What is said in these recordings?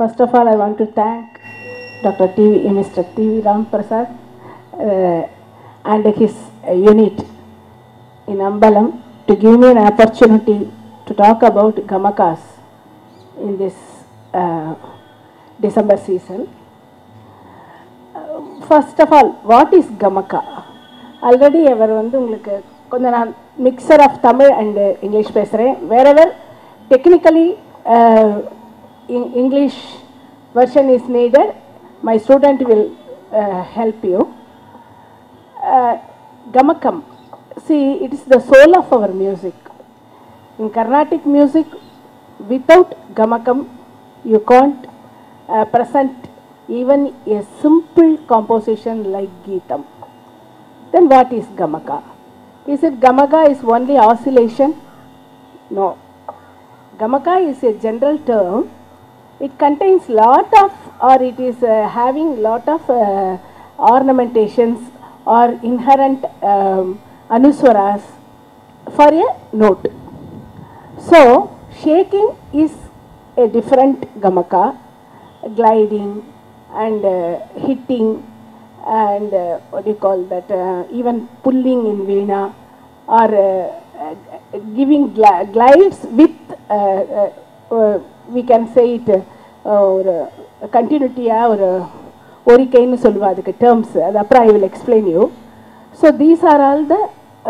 First of all, I want to thank Dr. T.V. Mr. T.V. Ram Prasad uh, and his uh, unit in Ambalam to give me an opportunity to talk about Gamakas in this uh, December season. First of all what is gamaka already அவர் வந்து உங்களுக்கு கொஞ்சம் நான் mixture of Tamil and English பேசுகிறேன் wherever technically English version is needed my student will help you gamakam see it is the soul of our music in Carnatic music without gamakam you can't uh, present even a simple composition like geetam then what is gamaka is it gamaka is only oscillation no gamaka is a general term it contains lot of or it is uh, having lot of uh, ornamentations or inherent um, anuswaras for a note so, shaking is a different gamaka, gliding and uh, hitting and uh, what do you call that, uh, even pulling in veena or uh, uh, giving gli- glides with, uh, uh, uh, we can say it, uh, ஒரு கண்டினியூட்டியாக ஒரு ஒரிக்கைன்னு சொல்லுவா அதுக்கு terms அது அப்புறம் I will explain you so these are all the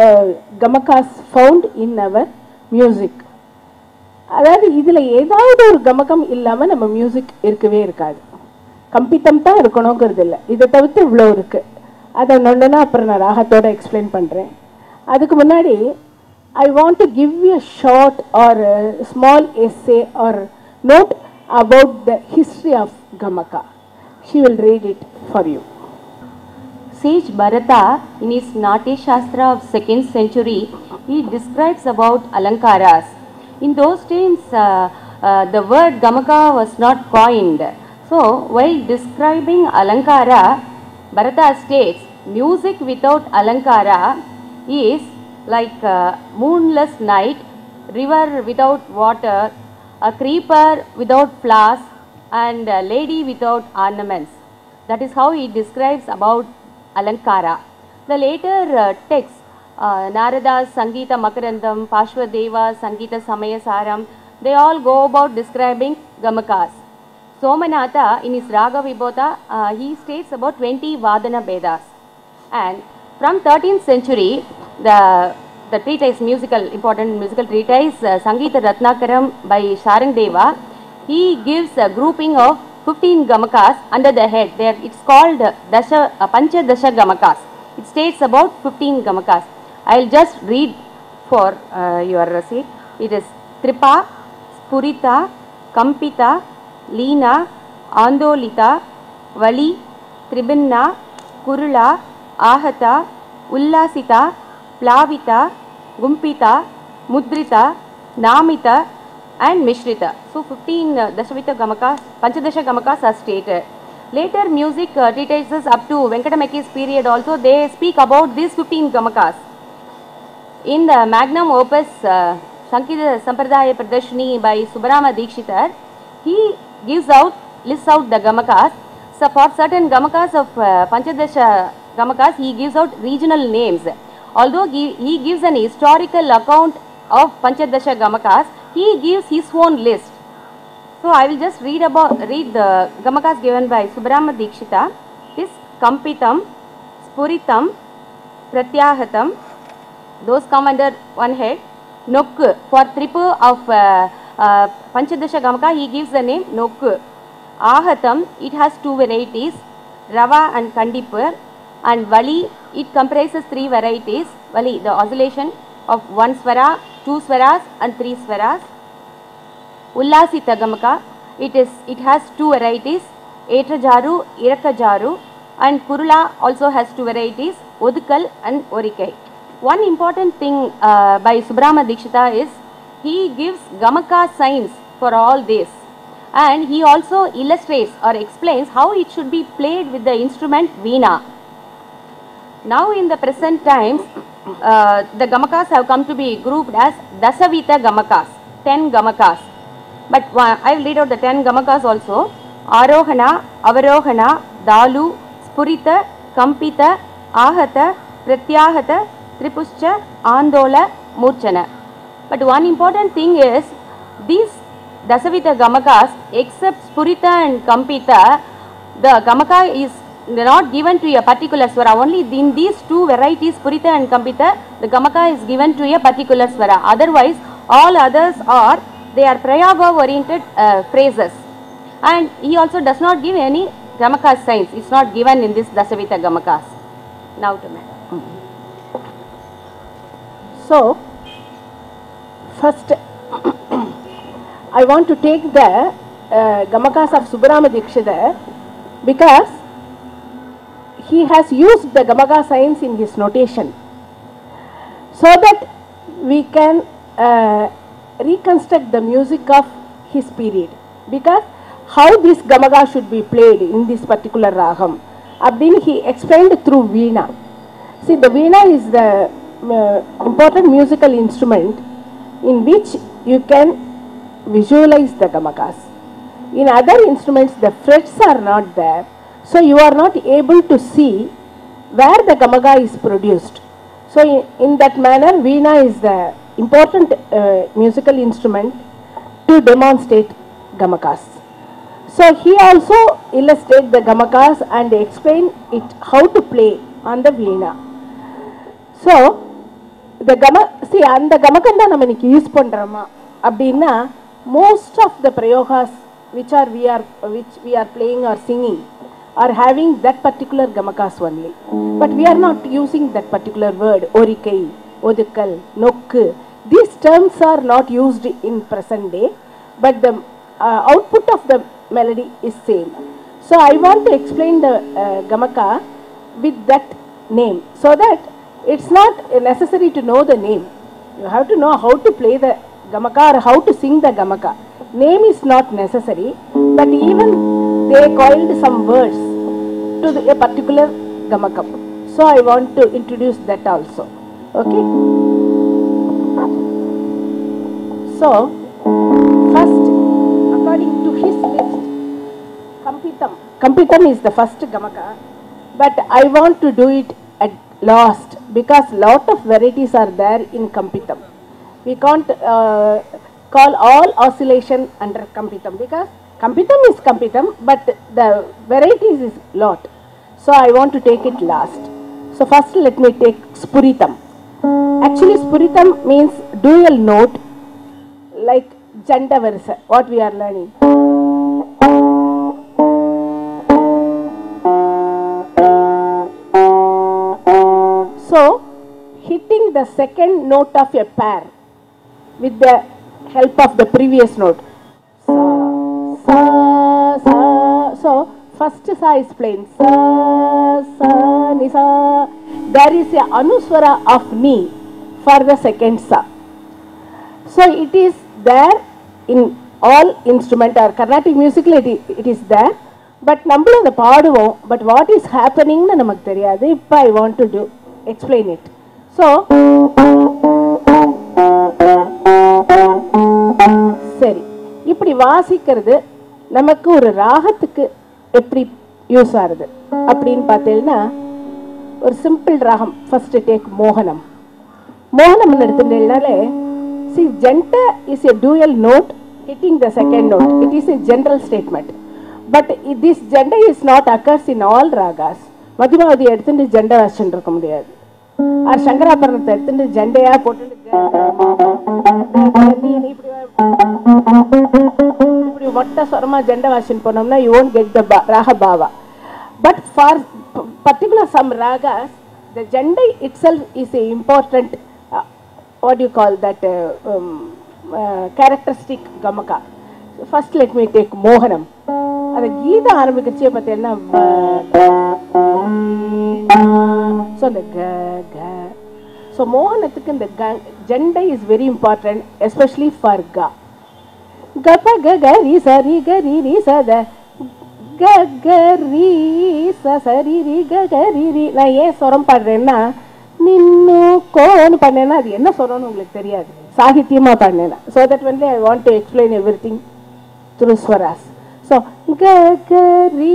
gamakas found in our music அதாவது இதில் ஏதாவது ஒரு கமகம் இல்லாமல் நம்ம மியூசிக் இருக்கவே இருக்காது கம்பித்தம் தான் இருக்கணுங்கிறது இல்லை இதை தவிர்த்து இவ்வளோ இருக்குது அதை நொண்டுனா அப்புறம் நான் ராகத்தோட எக்ஸ்பிளைன் பண்ணுறேன் அதுக்கு முன்னாடி I want to give you short or small essay or note about the history of gamaka she will read it for you Sage Bharata, in his Natya Shastra of 2nd century, he describes about Alankaras. In those times, uh, uh, the word Gamaka was not coined. So, while describing Alankara, Bharata states, music without Alankara is like a moonless night, river without water, a creeper without flowers, and a lady without ornaments. That is how he describes about Alankara. The later uh, texts, uh, Narada's Sangita Makarandam, Pashwadeva, Sangita Samayasaram, they all go about describing Gamakas. Somanatha, in his Raga Vibhota, uh, he states about 20 Vadana Vedas. And from 13th century, the the treatise, musical, important musical treatise, uh, Sangita Ratnakaram by Sarangdeva, he gives a grouping of 15 gamakas under the head. There, it's called uh, Dasha, uh, Pancha Dasha Gamakas. It states about 15 gamakas. I'll just read for uh, your seat. It is Tripa, Spurita, Kampita, Leena, Andolita, Vali, Tribinna, Kurula, Ahata, Ullasita, Plavita, Gumpita, Mudrita, Namita, and Mishrita. So 15 uh, Dashavita Gamakas, Panchadasha Gamakas are stated. Later music uh, treatises up to Venkatamaki's period also they speak about these 15 Gamakas. In the magnum opus uh, Sankita Sampradaya Pradarshini by Subarama Dikshitar, he gives out, lists out the Gamakas. So for certain Gamakas of uh, Panchadasha Gamakas, he gives out regional names. Although he, he gives an historical account of Panchadasha Gamakas, he gives his own list. So I will just read about read the Gamakas given by Subrahma Dikshita. Is Kampitam, Spuritam, Pratyahatam. Those come under one head. Nokku. For tripu of uh, uh, Panchadasha Gamaka, he gives the name Nokku. Ahatam, it has two varieties, Rava and Kandipur. And Vali, it comprises three varieties. Vali, the oscillation of one swara, two swaras and three swaras. Ullasita Gamaka, it is it has two varieties, Etrajaru, Irakajaru, and Kurula also has two varieties, Odukal and Orikai. One important thing uh, by Subrahma Dikshita is he gives Gamaka signs for all this and he also illustrates or explains how it should be played with the instrument Veena. Now in the present times, uh, the Gamakas have come to be grouped as Dasavita Gamakas, 10 Gamakas. But one, I will read out the 10 Gamakas also. Arohana avarohana dhalu sphurita kampita ahata pratyahata tripuchcha andola murchana But one important thing is these Dasavita Gamakas, except Spurita and Kampita, the Gamaka is not given to a particular swara. Only in these two varieties, Spurita and Kampita, the Gamaka is given to a particular swara. Otherwise, all others are, they are Prayaga oriented uh, phrases. And he also does not give any Gamaka signs. It's not given in this Dasavita Gamakas. Now to me. So, first, I want to take the uh, Gamakas of Subbarama Dikshidhar because he has used the Gamaka signs in his notation so that we can uh, reconstruct the music of his period because how this Gamaka should be played in this particular Raham. Abdin he explained through Veena. See, the Veena is the uh, important musical instrument in which you can visualize the Gamakas. In other instruments, the frets are not there, so you are not able to see where the Gamaka is produced. So, in, in that manner, Veena is the important uh, musical instrument to demonstrate Gamakas. So, he also illustrate the Gamakas and explain it how to play on the Veena. So இந்த கம C அந்த கமக்கம் தான் நம்ம இன்னைக்கு use பண்ணுறோமா அப்படின்னா most of the prayogas which are we are which we are playing or singing or having that particular gamakas only but we are not using that particular word orikkai odukkal nokku these terms are not used in present day but the output of the melody is same so I want to explain the gamaka with that name so that it's not necessary to know the name you have to know how to play the gamaka or how to sing the gamaka name is not necessary but even they coiled some words to the, a particular gamakam so i want to introduce that also okay so first according to his list Kampitam. Kampitam is the first Gamaka, but I want to do it at last because lot of varieties are there in Kampitam. We can't uh, call all oscillation under Kampitam because Kampitam is Kampitam, but the varieties is lot. So I want to take it last. So first let me take Spuritam. Actually Spuritam means dual note like Janda Versa, what we are learning. So, hitting the second note of a pair with the help of the previous note. Sa, sa, sa. So, first sa is plain. Sa, sa, ni, sa. There is a anuswara of ni for the second sa. So, it is there in all instrument or Carnatic musical it, i- it is there. But நம்மளும் அதை பாடுவோம் but what is ஹேப்பனிங்னு நமக்கு தெரியாது இப்போ I want to do explain it so சரி இப்படி வாசிக்கிறது நமக்கு ஒரு ராகத்துக்கு எப்படி யூஸ் ஆகுது அப்படின்னு பார்த்தீங்கன்னா ஒரு சிம்பிள் ராகம் ஃபர்ஸ்ட் டேக் மோகனம் மோகனம்னு எடுத்துட்டீங்கனாலே see janta is a dual note hitting the second note. It is a general statement. But i- this gender is not occurs in all ragas. Madhumavati எடுத்துட்டு ஜெண்டை வச்சுட்டு இருக்க முடியாது ஆர் சங்கராபரணத்தை எடுத்துட்டு ஜெண்டையா போட்டுட்டு நீ நீ இப்படி வா- இப்படி மொட்டை ஸ்வரமா ஜெண்டை வாசின்னு போனோம்னா you won't get the ba- raga bhava but for p- particular some ragas the jendai itself is a important uh, what do you call that uh, um, uh, characteristic gamaka first let me take mohanam அந்த கீதம் ஆரம்பிக்கிறச்சே பார்த்தீங்கன்னா so அந்த க க so மோகனத்துக்கு இந்த க ஜெண்டை is very important especially for ga gapa ಗ ಗ ರಿ ಸ ರಿ ಗ ರಿ ರಿ ಸ ದ க க ரி ச ச ரி ரி க க ரி ரி நான் ஏன் சொரம் பாடுறேன்னா நின்னு கோன்னு பண்ணேன்னா அது என்ன சொரம்னு உங்களுக்கு தெரியாது சாகித்யமாக பண்ணேன்னா ஸோ தட் வந்து I want to explain everything through swaras so so கரி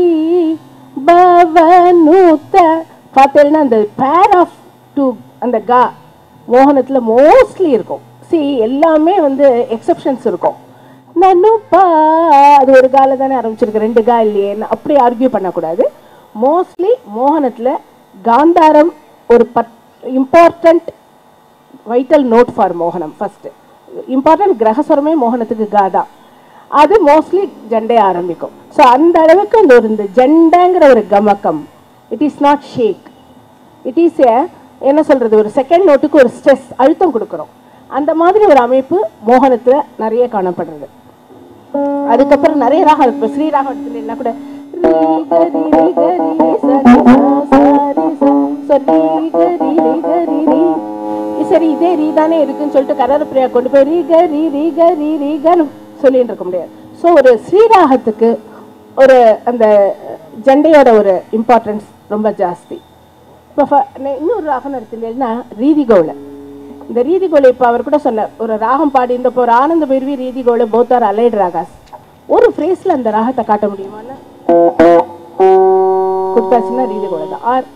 பவனுத்த பார்த்தேன்னா அந்த பேர் ஆஃப் டூ அந்த கா மோகனத்தில் மோஸ்ட்லி இருக்கும் சி எல்லாமே வந்து எக்ஸப்ஷன்ஸ் இருக்கும் நனுப்பா அது ஒரு கால தானே ஆரம்பிச்சிருக்கு ரெண்டு கா இல்லையே அப்படி ஆர்கியூ பண்ணக்கூடாது மோஸ்ட்லி மோகனத்தில் காந்தாரம் ஒரு but important vital note for மோகனம் ஃபர்ஸ்ட் இம்பார்ட்டன்ட் கிரகஸ்வரமே மோகனத்துக்கு காதா அது மோஸ்ட்லி ஜண்டே ஆரம்பிக்கும் ஸோ அந்த அளவுக்கு அந்த ஒரு இந்த ஜண்டங்கிற ஒரு gamakam it is not shake it is a என்ன சொல்றது ஒரு செகண்ட் நோட்டுக்கு ஒரு ஸ்ட்ரெஸ் அழுத்தம் கொடுக்குறோம் அந்த மாதிரி ஒரு அமைப்பு மோகனத்துல நிறைய காணப்படுறது அதுக்கப்புறம் நிறைய ராகம் இருக்கு ஸ்ரீ ராகம் எடுத்துல என்ன கூட ரீ கரி ரீ கரி ரீ சரி சா சரி சா. So, ரீ கரி ரீ கரி ரீ. சரி இதே ரீ தானே இருக்குன்னு சொல்லிட்டு கரரப்பிரியா கொண்டு போய் ரீ க ரீ ரீ க ரீ ரீ கன்னு சொல்லிட்டு இருக்க முடியாது ஸோ ஒரு ஸ்ரீராகத்துக்கு ஒரு அந்த ஜண்டையோட ஒரு இம்பார்ட்டன்ஸ் ரொம்ப ஜாஸ்தி இப்போ இன்னொரு ராகம் எடுத்துட்டேன்னா ரீதி கௌள இந்த ரீதி கோலை இப்போ அவர் கூட சொன்னார் ஒரு ராகம் பாடி இந்த இப்போ ஒரு ஆனந்த பைரவி ரீதி கோலை போத்தார் அலைட் ராகாஸ் ஒரு ஃப்ரேஸ்ல அந்த ராகத்தை காட்ட முடியுமான்னு கொடுத்தாச்சுன்னா ரீதி கோலை தான் ஆர்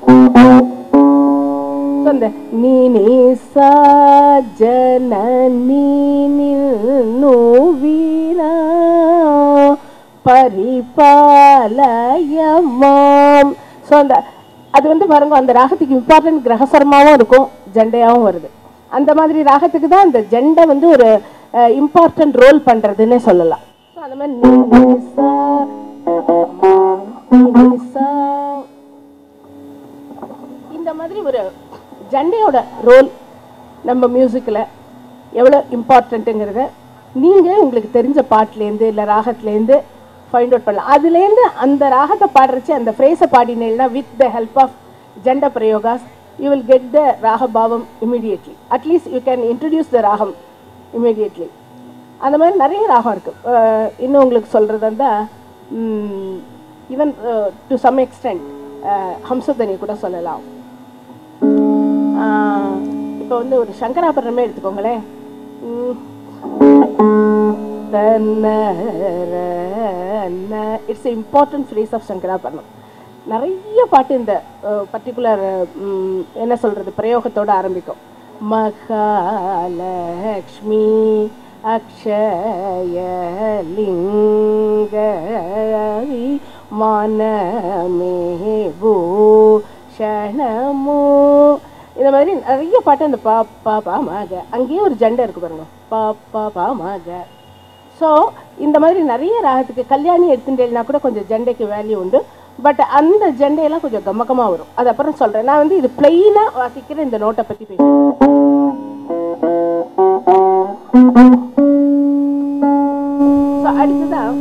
So, அந்த நீ நீ சா ஜன நீ நின்னு வீணா பரிபாலயமாம் ஸோ அந்த அது வந்து பாருங்க அந்த ராகத்துக்கு இம்பார்ட்டன்ட் கிரகசரமாவும் இருக்கும் ஜண்டையாவும் வருது அந்த மாதிரி ராகத்துக்கு தான் அந்த ஜண்டை வந்து ஒரு இம்பார்ட்டன்ட் ரோல் பண்றதுன்னே சொல்லலாம் ஸோ அந்த மாதிரி நீ நீ சா நீ நீ சா இந்த மாதிரி ஒரு ஜண்டையோட ரோல் நம்ம மியூசிக்கில் எவ்வளோ இம்பார்ட்டண்ட்டுங்கிறத நீங்கள் உங்களுக்கு தெரிஞ்ச பாட்டுலேருந்து இல்லை ராகத்துலேருந்து ஃபைண்ட் அவுட் பண்ணலாம் அதுலேருந்து அந்த ராகத்தை பாடுறச்சு அந்த ஃப்ரேஸை பாடினீங்கன்னா with the help of janta prayogas you will get the raga bhavam immediately at least you can introduce the ragam immediately அந்த மாதிரி நிறைய ராகம் இருக்குது இன்னும் உங்களுக்கு சொல்கிறது இருந்தால் even to some extent Hamsadhwani கூட சொல்லலாம் இப்போ வந்து ஒரு சங்கராபரணமே எடுத்துக்கோங்களேன் it's important phrase of Shankarabharanam நிறைய பாட்டு இந்த பர்டிகுலர் என்ன சொல்றது பிரயோகத்தோட ஆரம்பிக்கும் மகாலக்ஷ்மி அக்ஷயலிங்க மனமே பூஷணமோ இந்த மாதிரி நிறைய பாட்டு அந்த பா பா பா மாக அங்கேயே ஒரு ஜண்டை இருக்கு பாருங்க பா பா பா மாக ஸோ இந்த மாதிரி நிறைய ராகத்துக்கு கல்யாணி எடுத்துட்டேன்னா கூட கொஞ்சம் ஜண்டைக்கு வேல்யூ உண்டு பட் அந்த ஜண்டையெல்லாம் கொஞ்சம் கம்மக்கமாக வரும் அது அப்புறம் சொல்கிறேன் நான் வந்து இது பிளெயினாக வாசிக்கிற இந்த நோட்டை பற்றி பேசுகிறேன் ஸோ அடுத்ததான்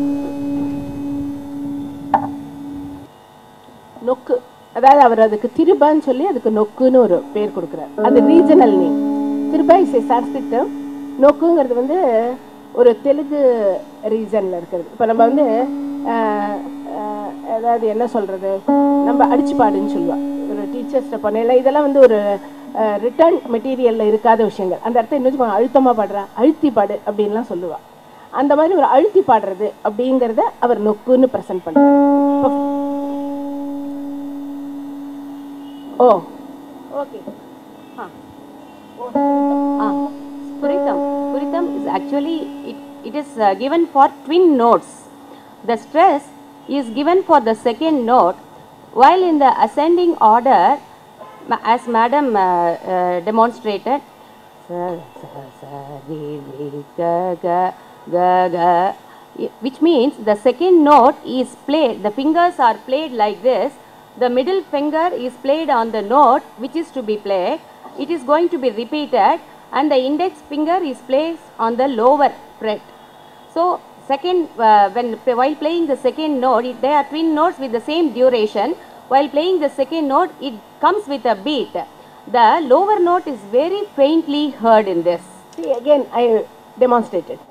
நொக்கு அதாவது அவர் அதுக்கு திருபான்னு சொல்லி அதுக்கு நொக்குன்னு ஒரு பேர் கொடுக்குறார் அது regional name tiripa is a Sanskrit நொக்குங்கிறது வந்து ஒரு தெலுங்கு ரீஜனில் இருக்கிறது இப்போ நம்ம வந்து ஆஹ், ஆஹ், அதாவது என்ன சொல்கிறது நம்ம அடிச்சு பாடுன்னு சொல்லுவோம் ஒரு டீச்சர்ஸ்கிட்ட பண்ணல இதெல்லாம் வந்து ஒரு ரிட்டர்ன் மெட்டீரியலில் இருக்காத விஷயங்கள் அந்த இடத்த இன்னும் அழுத்தமாக பாடுறா அழுத்தி பாடு அப்படின்லாம் சொல்லுவா அந்த மாதிரி ஒரு அழுத்தி பாடுறது அப்படிங்கிறத அவர் நொக்குன்னு ப்ரெசென்ட் பண்ணுறாரு oh okay ah Ah, Spuritam. Spuritam is actually, it, it is uh, given for twin notes. The stress is given for the second note, while in the ascending order, ma- as madam uh, uh, demonstrated, sa, sa, sa, re, re, ga, ga, ga, ga, i- which means the second note is played, the fingers are played like this, the middle finger is played on the note which is to be played, it is going to be repeated and the index finger is placed on the lower fret. So second, uh, when while playing the second note, it, they are twin notes with the same duration. While playing the second note, it comes with a beat. The lower note is very faintly heard in this. See, again, I demonstrated.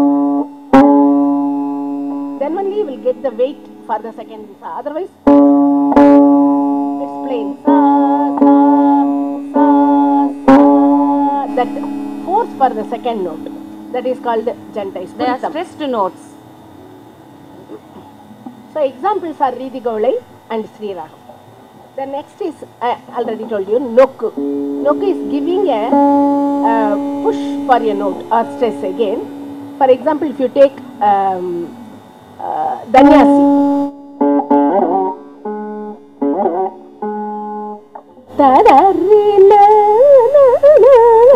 Then only you will get the weight for the second sa. Otherwise, it's plain. Sa, sa, sa, sa. That force for the second note. That is called janta. It's They are puritam. stressed notes. The examples are Ridi Gaulai and Sri Ragam. The next is, I already told you, Nokku. Nokku is giving a uh, push for a note or stress again. For example, if you take um, uh, Danyasi. Tadari na na na.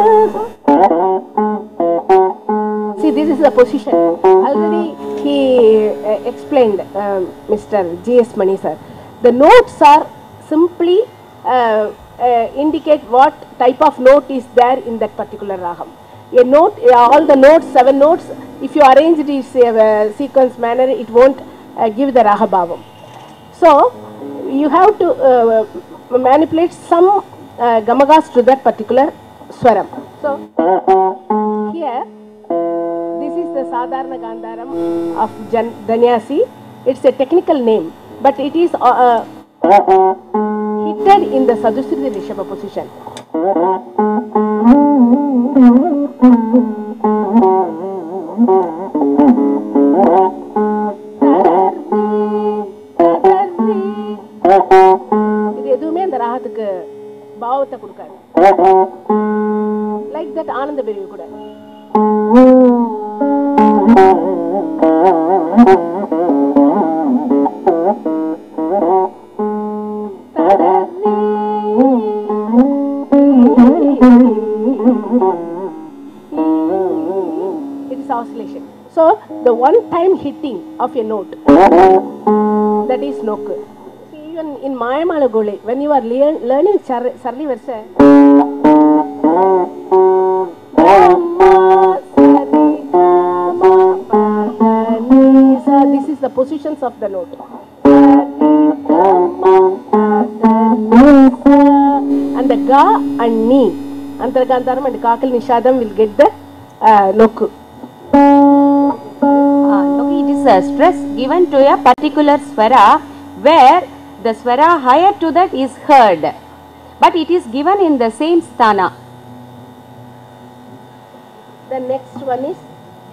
See, this is the position. Already he uh, explained, um, Mr. G.S. Mani sir. The notes are simply uh, uh, indicate what type of note is there in that particular ragam. A note, uh, all the notes, seven notes, if you arrange it in a sequence manner, it won't uh, give the raga bhavam. So, you have to uh, manipulate some uh, gamagas to that particular swaram. So, here, this is the Sadharana Gandharam of Jan Danyasi. It's a technical name, but it is uh, uh, hidden in the Sadhusriti Rishabha position. இது எதுவுமே அந்த ராகத்துக்கு பாவத்தை கொடுக்காது like that ஆனந்த பிரிவு கூட It is oscillation. So the one time hitting of a note that is nokku. See, even in Mayamala Gole, when you are lear- learning Char- Sarli Versa, this is the positions of the note. And the ga and ni, Antargantaram and Kakal Nishadam will get the uh, nokku. Uh, okay, it is a stress given to a particular swara where the swara higher to that is heard, but it is given in the same sthana. The next one is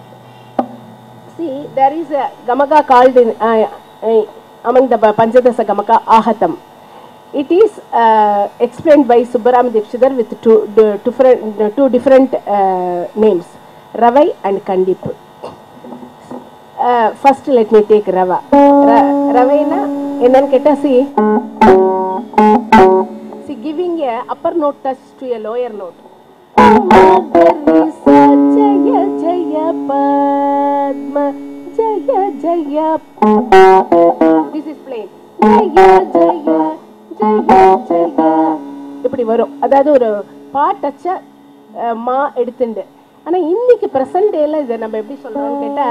see there is a gamaga called in uh, uh, among the Panchadasa Gamaka Ahatam. It is uh, explained by Subbaram Dikshidhar with two the different the two different uh, names, Ravai and Kandip. Uh, first let me take Rava. Ra- Ravaina என்னன்னு கேட்டா see see giving a upper note touch to a lower note. Jaya Jaya Padma Jaya Jaya This is plain. Jaya Jaya Jaya Jaya இப்படி வரும் அதாவது ஒரு பாட்டச்ச மா எடுத்துண்டு ஆனா இன்னைக்கு பிரசன்ட் டேல இதை நம்ம எப்படி சொல்றோம்னு கேட்டா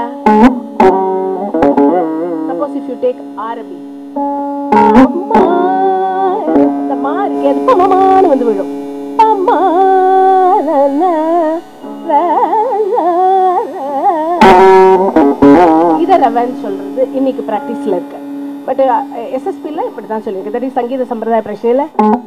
suppose if you take Arabhi இந்த மா இருக்கு அது பமமான்னு வந்து விழும் பம்மா லல, ர, ர, ர. இத ரவன்னு சொல்றது இன்னைக்கு பிராக்டிஸ்ல இருக்கு பட் எஸ்எஸ்பியில் இப்படி தான் சொல்லியிருக்கு தட் இஸ் சங்கீத சம்பிரதாய பிரச்சனையில்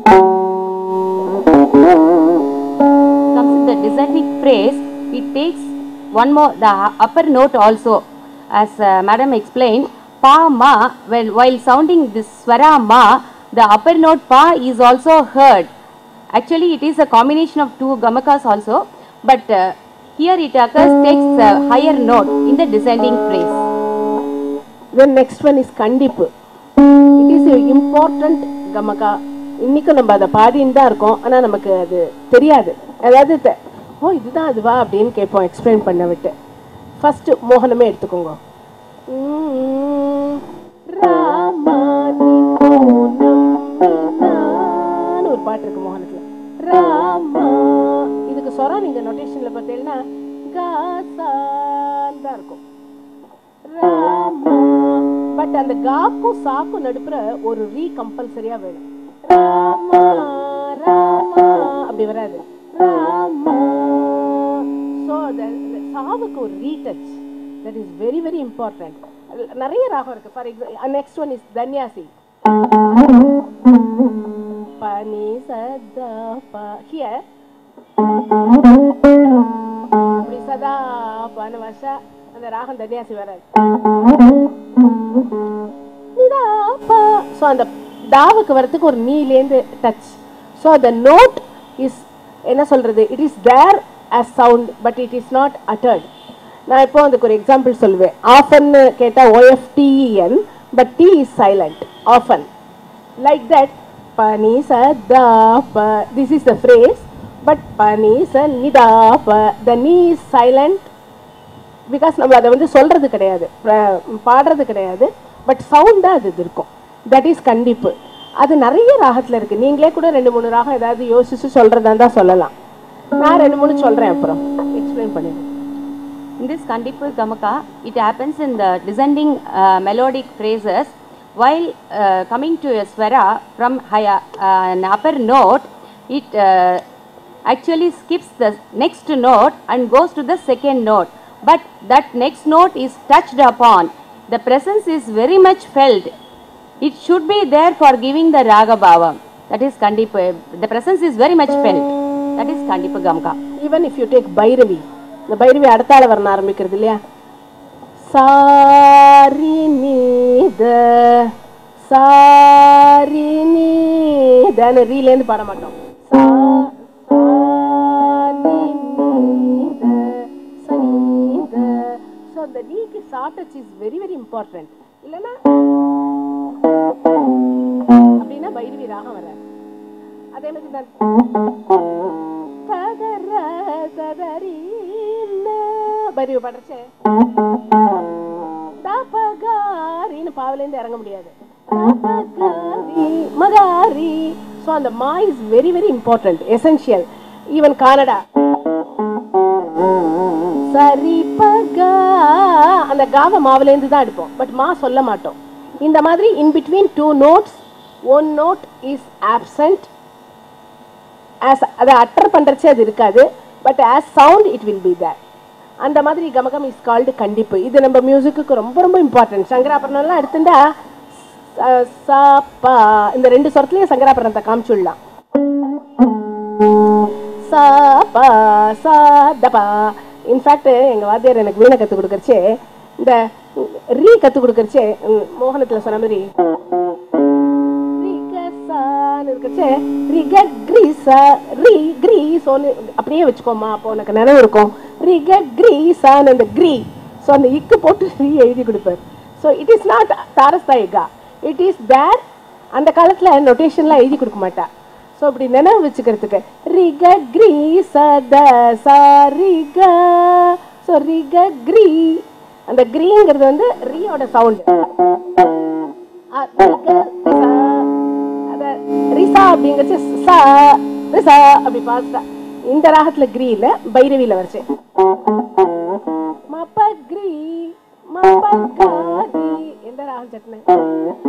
comes in the descending phrase, it takes one more, the upper note also. As uh, Madam explained, pa ma, when, while sounding this swara ma, the upper note pa is also heard. Actually, it is a combination of two gamakas also, but uh, here it occurs, takes a higher note in the descending phrase. Then next one is kandippu it is important gamaka இன்னைக்கும் நம்ம அதை பாடின்னு தான் இருக்கோம் ஆனால் நமக்கு அது தெரியாது அதாவது தெ- ஓ இதுதான் அதுவா அப்படின்னு கேட்போம் எக்ஸ்பிளைன் பண்ண விட்டு ஃபர்ஸ்ட் மோகனமே எடுத்துக்கோங்க உம், ராமானி மௌனம் பினான்னு ஒரு பாட்டு இருக்கு மோகனத்துல ராமா இதுக்கு சொரம் நீங்க நோட்டேஷன்ல பார்த்தீங்கன்னா காசான் தான் இருக்கும் பட் அந்த காக்கும் சாக்கும் நடுப்புற ஒரு ரீ கம்பல்சரியா வேணும் ராமா ராமா அப்படி வராது ராமா ஸோ சாவுக்கு ஒரு ரீடச் that is very very important நிறைய ராகம் இருக்கு for example next one is Dhanyasi பனி சதா ப ஹியர் இப்படி சதா பன வருஷா அந்த ராகம் தன்யாசி வராது நிதா பா ஸோ அந்த தாவுக்கு வரதுக்கு ஒரு நீலேருந்து டச் ஸோ அந்த நோட் இஸ் என்ன சொல்றது it is there as sound but it is not uttered நான் இப்போ அதுக்கு ஒரு எக்ஸாம்பிள் சொல்லுவேன் ஆஃபன்னு கேட்டால் O F T E N but T is silent often like that பனி ச த ப this is the phrase but பனி ச நிதா ப த நீ இஸ் சைலண்ட் பிகாஸ் நம்ம அதை வந்து சொல்றது கிடையாது ப- பாடுறது கிடையாது பட் சவுண்டாக அது இது இருக்கும் தட் இஸ் கண்டிப்பு அது நிறைய ராகத்தில் இருக்கு நீங்களே கூட ரெண்டு மூணு ராகம் ஏதாவது யோசிச்சு சொல்றதா இருந்தா சொல்லலாம் நான் ரெண்டு மூணு சொல்றேன் அப்புறம் எக்ஸ்பிளைன் பண்ணிடுறேன் In this Kandipu Gamaka, it happens in the descending uh, melodic phrases while uh, coming to a swara from higher, uh, an upper note, it uh, actually skips the next note and goes to the second note. But that next note is touched upon. The presence is very much felt. It should be there for giving the raga bhavam. That is Kandipu. The presence is very much felt. That is Kandipu Gamaka. Even if you take Bhairavi இந்த பைரவி அடுத்தால வரணும் ஆரம்பிக்கிறது இல்லையா sorry நீத sorry நீதன்னு ரீலேருந்து பாட மாட்டோம் சா sorry நீத சனீத so அந்த நீக்கு short touch is very very important இல்லைன்னா அப்படின்னா பைரவி ராகம் வராது அதே மாதிரி தான் ததர ததரீன பரிவு படுறச்சே தபகாரின்னு பாவிலேருந்து இறங்க முடியாது தபகாரி மகாரி ஸோ அந்த மா is very very important essential even Kanada சரி பகா அந்த காவை மாவுலேருந்து தான் எடுப்போம் பட் மா சொல்ல மாட்டோம் இந்த மாதிரி in between two notes one note is absent as அதை அட்டர் பண்ணுறச்சே அது இருக்காது but as sound it will be there அந்த மாதிரி கமகம் இஸ் கால்டு கண்டிப்பு இது நம்ம மியூசிக்கு ரொம்ப ரொம்ப இம்பார்ட்டன்ட் சங்கராபரணம்லாம் எடுத்துட்டா ச- சா பா இந்த ரெண்டு சொரத்துலேயும் சங்கராபரணத்தை காமிச்சுடலாம் சா பா சா தபா இன்ஃபேக்ட் எங்கள் வாத்தியார் எனக்கு வீணை கற்றுக் கொடுக்கறச்சே இந்த ரீ கற்றுக் கொடுக்கறச்சே ம், மோகனத்தில் சொன்ன மாதிரி ரிகசான்னு இருக்கச்சே ரிக கிரீசா ரி கிரீசோன்னு அப்படியே வச்சுக்கோமா அப்போ உனக்கு நினைவு இருக்கும் ரிக கிரீசான்னு அந்த கிரீ ஸோ அந்த இக்கு போட்டு ரீ எழுதி கொடுப்பார் ஸோ இட் இஸ் நாட் தாரஸ்தாயிகா இட் இஸ் தேர் அந்த காலத்தில் நொட்டேஷன்லாம் எழுதி கொடுக்க மாட்டா ஸோ அப்படி நினைவு வச்சுக்கிறதுக்கு ரிக கிரீ சத சா ரிக ஸோ ரிக கிரீ அந்த கிரீங்கிறது வந்து ரீயோட சவுண்டு அத ரிசா அப்படிங்கிறச்சு சா ரிசா அப்படி பாஸ்டா இந்த ராகத்துல கிரீல பைரவியில வரைச்சு மப கிரீ மப காரி எந்த ராகம் சட்னு